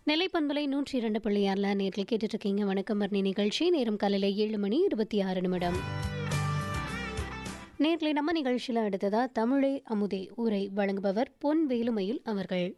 நெல்லை பண்பலை நூற்றி இரண்டு புள்ளி ஆறில் நேரில் கேட்டுட்டு இருக்கீங்க வணக்கம் வர்ணி நிகழ்ச்சி நேரம் காலையில் ஏழு மணி இருபத்தி ஆறு நிமிடம் நேர்களை நம்ம நிகழ்ச்சியில் அடுத்ததா தமிழே அமுதே உரை வழங்குபவர் பொன் வேலுமயில் அவர்கள்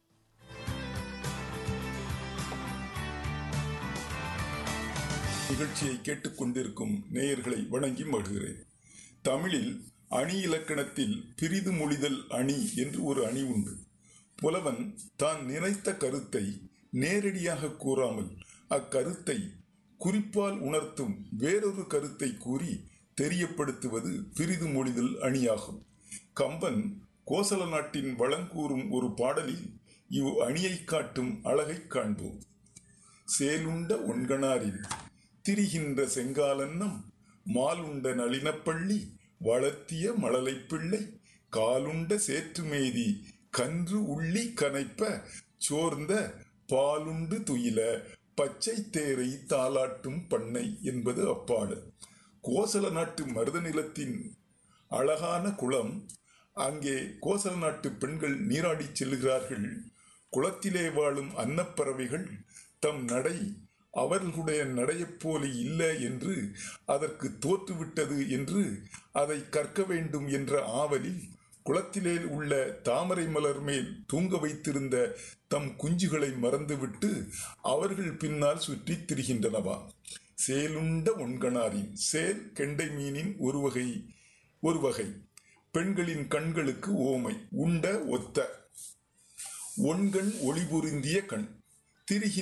நிகழ்ச்சியை கேட்டுக்கொண்டிருக்கும் நேயர்களை வணங்கி மகிழ்கிறேன் தமிழில் அணி இலக்கணத்தில் பிரிது மொழிதல் அணி என்று ஒரு அணி உண்டு புலவன் தான் நினைத்த கருத்தை நேரடியாக கூறாமல் அக்கருத்தை குறிப்பால் உணர்த்தும் வேறொரு கருத்தை கூறி தெரியப்படுத்துவது பிரிது மொழிதல் அணியாகும் கம்பன் கோசல நாட்டின் வளங்கூறும் ஒரு பாடலில் இவ் அணியை காட்டும் அழகை காண்போம் சேலுண்ட ஒன்கணாரில் திரிகின்ற செங்காலன்னம் மாலுண்ட நளினப்பள்ளி வளர்த்திய மழலைப் பிள்ளை காலுண்ட சேற்றுமேதி கன்று உள்ளி கனைப்ப சோர்ந்த பாலுண்டு துயில பச்சை தேரை தாலாட்டும் பண்ணை என்பது அப்பாடல் கோசல நாட்டு மருத நிலத்தின் அழகான குளம் அங்கே கோசல நாட்டு பெண்கள் நீராடிச் செல்கிறார்கள் குளத்திலே வாழும் அன்னப்பறவைகள் தம் நடை அவர்களுடைய நடையைப் போல இல்லை என்று அதற்கு தோற்றுவிட்டது என்று அதை கற்க வேண்டும் என்ற ஆவலில் குளத்திலே உள்ள தாமரை மலர் மேல் தூங்க வைத்திருந்த தம் குஞ்சுகளை மறந்துவிட்டு அவர்கள் பின்னால் சுற்றித் திரிகின்றனவா சேலுண்ட ஒன்கணாரின் சேல் கெண்டை மீனின் ஒரு வகை ஒரு வகை பெண்களின் கண்களுக்கு ஓமை உண்ட ஒத்த ஒன்கண் ஒளி பொருந்திய கண் திரிகின்ற